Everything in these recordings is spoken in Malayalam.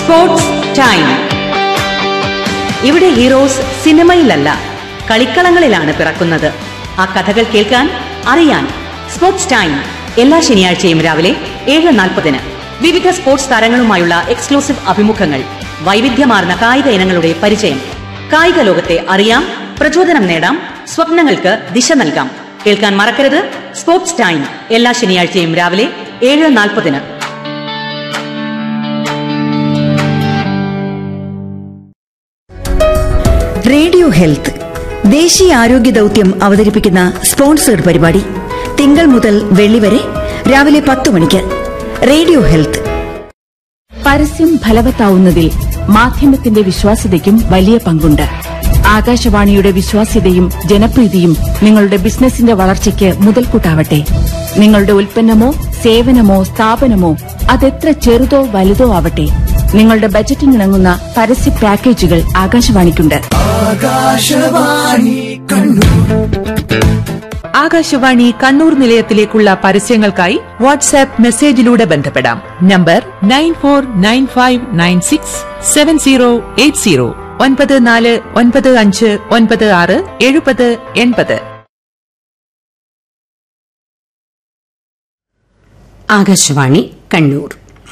സ്പോർട്സ് ടൈം ഇവിടെ ഹീറോസ് സിനിമയിലല്ല കളിക്കളങ്ങളിലാണ് പിറക്കുന്നത് ആ കഥകൾ കേൾക്കാൻ അറിയാൻ സ്പോർട്സ് ടൈം എല്ലാ ശനിയാഴ്ചയും രാവിലെ ഏഴ് നാൽപ്പതിന് വിവിധ സ്പോർട്സ് താരങ്ങളുമായുള്ള എക്സ്ക്ലൂസീവ് അഭിമുഖങ്ങൾ വൈവിധ്യമാർന്ന കായിക ഇനങ്ങളുടെ പരിചയം കായിക ലോകത്തെ അറിയാം പ്രചോദനം നേടാം സ്വപ്നങ്ങൾക്ക് ദിശ നൽകാം കേൾക്കാൻ മറക്കരുത് സ്പോർട്സ് ടൈം എല്ലാ ശനിയാഴ്ചയും രാവിലെ ഏഴ് നാൽപ്പതിന് റേഡിയോ ഹെൽത്ത് ദേശീയ ആരോഗ്യ ദൗത്യം അവതരിപ്പിക്കുന്ന സ്പോൺസേഡ് പരിപാടി തിങ്കൾ മുതൽ വെള്ളി വരെ രാവിലെ പത്ത് മണിക്ക് റേഡിയോ ഹെൽത്ത് പരസ്യം ഫലവത്താവുന്നതിൽ മാധ്യമത്തിന്റെ വിശ്വാസ്യതയ്ക്കും വലിയ പങ്കുണ്ട് ആകാശവാണിയുടെ വിശ്വാസ്യതയും ജനപ്രീതിയും നിങ്ങളുടെ ബിസിനസിന്റെ വളർച്ചയ്ക്ക് മുതൽക്കൂട്ടാവട്ടെ നിങ്ങളുടെ ഉൽപ്പന്നമോ സേവനമോ സ്ഥാപനമോ അതെത്ര ചെറുതോ വലുതോ ആവട്ടെ നിങ്ങളുടെ ബജറ്റിനിണങ്ങുന്ന പരസ്യ പാക്കേജുകൾ ആകാശവാണിക്കുണ്ട് ആകാശവാണി കണ്ണൂർ നിലയത്തിലേക്കുള്ള പരസ്യങ്ങൾക്കായി വാട്സാപ്പ് മെസ്സേജിലൂടെ ബന്ധപ്പെടാം number nine four nine five nine six seven zero eight zero ഒൻപത് നാല് ഒൻപത് അഞ്ച് ഒൻപത് ആറ് എഴുപത് എൺപത് ആകാശവാണി കണ്ണൂർ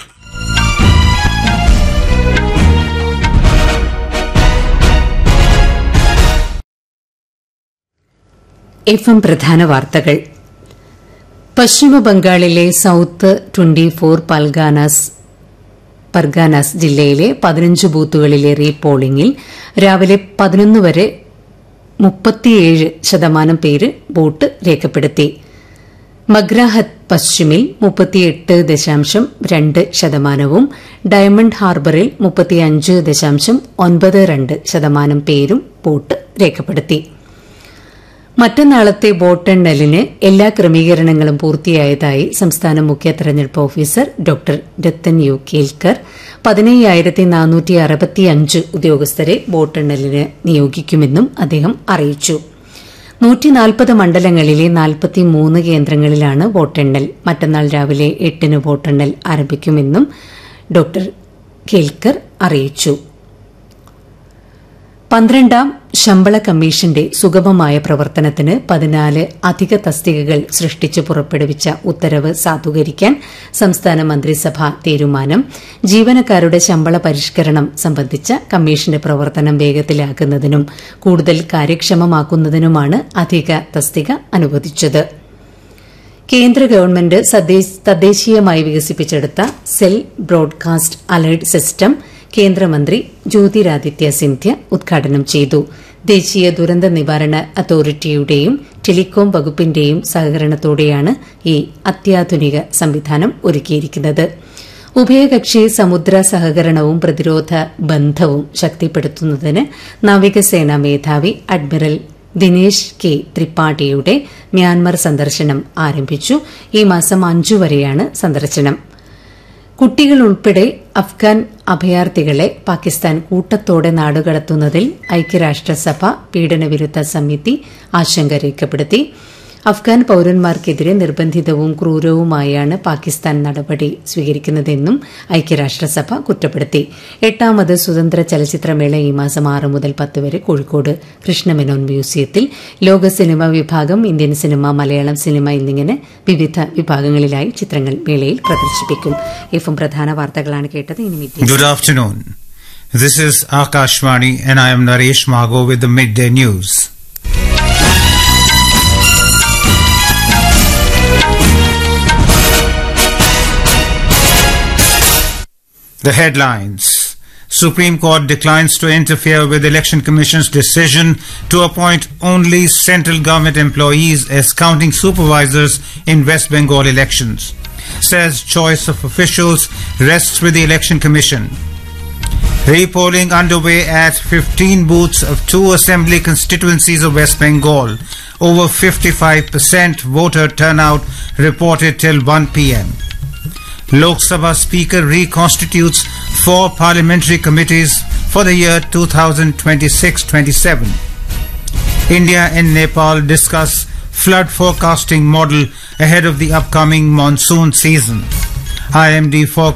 എഫ് എം പ്രധാന വാർത്തകൾ പശ്ചിമ ബംഗാളിലെ south twenty four Parganas Parganas ജില്ലയിലെ പതിനഞ്ച് ബൂത്തുകളിലെ റീപോളിംഗിൽ രാവിലെ പതിനൊന്ന് വരെ മുപ്പത്തിയേഴ് ശതമാനം പേര് വോട്ട് രേഖപ്പെടുത്തി മഗ്രാഹത്ത് പശ്ചിമിൽ മുപ്പത്തിയെട്ട് ദശാംശം രണ്ട് ശതമാനവും ഡയമണ്ട് ഹാർബറിൽ മുപ്പത്തിയഞ്ച് ദശാംശം ഒൻപത് രണ്ട് ശതമാനം പേരും വോട്ട് രേഖപ്പെടുത്തി മറ്റന്നാളത്തെ വോട്ടെണ്ണലിന് എല്ലാ ക്രമീകരണങ്ങളും പൂർത്തിയായതായി സംസ്ഥാന മുഖ്യ തെരഞ്ഞെടുപ്പ് officer doctor Rathan U Kelkar പതിനയ്യായിരത്തി നാനൂറ്റി അറുപത്തിയഞ്ച് ഉദ്യോഗസ്ഥരെ വോട്ടെണ്ണലിന് നിയോഗിക്കുമെന്നും അദ്ദേഹം അറിയിച്ചു നൂറ്റിനാൽപ്പത് മണ്ഡലങ്ങളിലെ നാൽപ്പത്തിമൂന്ന് കേന്ദ്രങ്ങളിലാണ് വോട്ടെണ്ണൽ മറ്റന്നാൾ രാവിലെ എട്ടിന് വോട്ടെണ്ണൽ ആരംഭിക്കുമെന്നും ഡോക്ടർ കേൽക്കർ അറിയിച്ചു പന്ത്രണ്ടാം ശമ്പള കമ്മീഷന്റെ സുഗമമായ പ്രവർത്തനത്തിന് പതിനാല് അധിക തസ്തികകൾ സൃഷ്ടിച്ച് പുറപ്പെടുവിച്ച ഉത്തരവ് സാധൂകരിക്കാൻ സംസ്ഥാന മന്ത്രിസഭ തീരുമാനം ജീവനക്കാരുടെ ശമ്പള പരിഷ്കരണം സംബന്ധിച്ച കമ്മീഷന്റെ പ്രവർത്തനം വേഗത്തിലാക്കുന്നതിനും കൂടുതൽ കാര്യക്ഷമമാക്കുന്നതിനുമാണ് അധിക തസ്തിക അനുവദിച്ചത് കേന്ദ്ര ഗവൺമെന്റ് തദ്ദേശീയമായി വികസിപ്പിച്ചെടുത്ത സെൽ ബ്രോഡ്കാസ്റ്റ് അലർട്ട് സിസ്റ്റം കേന്ദ്രമന്ത്രി ജ്യോതിരാദിത്യ സിന്ധ്യ ഉദ്ഘാടനം ചെയ്തു ദേശീയ ദുരന്ത നിവാരണ അതോറിറ്റിയുടെയും ടെലികോം വകുപ്പിന്റെയും സഹകരണത്തോടെയാണ് ഈ അത്യാധുനിക സംവിധാനം ഒരുക്കിയിരിക്കുന്നത് ഉഭയകക്ഷി സമുദ്ര സഹകരണവും പ്രതിരോധ ബന്ധവും ശക്തിപ്പെടുത്തുന്നതിന് നാവികസേനാ മേധാവി അഡ്മിറൽ ദിനേശ് കെ ത്രിപാഠിയുടെ മ്യാൻമർ സന്ദർശനം ആരംഭിച്ചു ഈ മാസം അഞ്ചു വരെയാണ് സന്ദർശനം കുട്ടികൾ ഉൾപ്പെടെ അഫ്ഗാൻ അഭയാർത്ഥികളെ പാകിസ്ഥാൻ കൂട്ടത്തോടെ നാടുകടത്തുന്നതിൽ ഐക്യരാഷ്ട്രസഭ പീഡനവിരുദ്ധ സമിതി ആശങ്ക രേഖപ്പെടുത്തി അഫ്ഗാൻ പൌരന്മാർക്കെതിരെ നിർബന്ധിതവും ക്രൂരവുമായാണ് പാകിസ്ഥാൻ നടപടി സ്വീകരിക്കുന്നതെന്നും ഐക്യരാഷ്ട്രസഭ കുറ്റപ്പെടുത്തി എട്ടാമത് സ്വതന്ത്ര ചലച്ചിത്രമേള ഈ മാസം ആറ് മുതൽ പത്ത് വരെ കോഴിക്കോട് കൃഷ്ണമേനോൻ മ്യൂസിയത്തിൽ ലോക സിനിമ വിഭാഗം ഇന്ത്യൻ സിനിമ മലയാളം സിനിമ എന്നിങ്ങനെ വിവിധ വിഭാഗങ്ങളിലായി ചിത്രങ്ങൾ മേളയിൽ പ്രദർശിപ്പിക്കും എഫും പ്രധാന വാർത്തകളാണ് കേട്ടത് ഇനി midday Good afternoon. This is Akashvani and I am Naresh Mago with the midday news. The headlines. Supreme Court declines to interfere with Election Commission's decision to appoint only central government employees as counting supervisors in West Bengal elections. Says choice of officials rests with the Election Commission. Repolling underway at 15 booths of two assembly constituencies of West Bengal. Over 55% voter turnout reported till 1 pm. Lok Sabha Speaker reconstitutes four parliamentary committees for the year 2026-27. India and Nepal discuss flood forecasting model ahead of the upcoming monsoon season. IMD forecast